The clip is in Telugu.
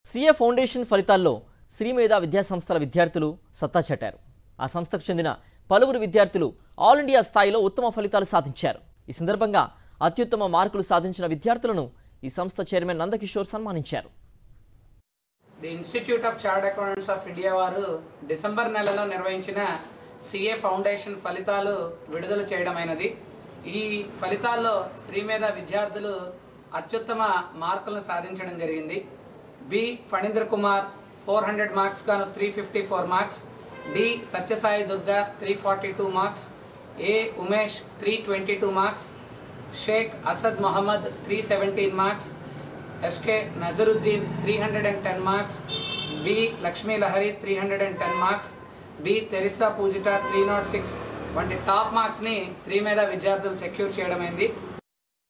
సీఏ ఫౌండేషన్ ఫలితాల్లో శ్రీమేధ విద్యాసంస్థల విద్యార్థులు సత్తా చాటారు ఆ సంస్థకు చెందిన పలువురు విద్యార్థులు ఆల్ ఇండియా స్థాయిలో ఉత్తమ ఫలితాలు సాధించారు ఈ సందర్భంగా అత్యుత్తమ మార్కులు సాధించిన విద్యార్థులను ఈ సంస్థ చైర్మన్ నందకిషోర్ సన్మానించారు the institute of chart accountants of India వారు డిసెంబర్ నెలలో నిర్వహించిన సిఏ ఫౌండేషన్ ఫలితాలు విడుదల చేయడమైనది ఈ ఫలితాల్లో శ్రీమేధ విద్యార్థులు అత్యుత్తమ మార్కులను సాధించడం జరిగింది B Phanindra Kumar four hundred marks గాను three fifty four marks D Satyasai Durga three forty two marks A Umesh three twenty two marks Sheikh Asad Mohammed three seventeen marks SK Nazaruddin three hundred and ten marks B Lakshmi Lahari three hundred and ten marks B Teresa Pujita three nought six వంటి టాప్ మార్క్స్ని శ్రీమేధ విద్యార్థులు సెక్యూర్ చేయడమైంది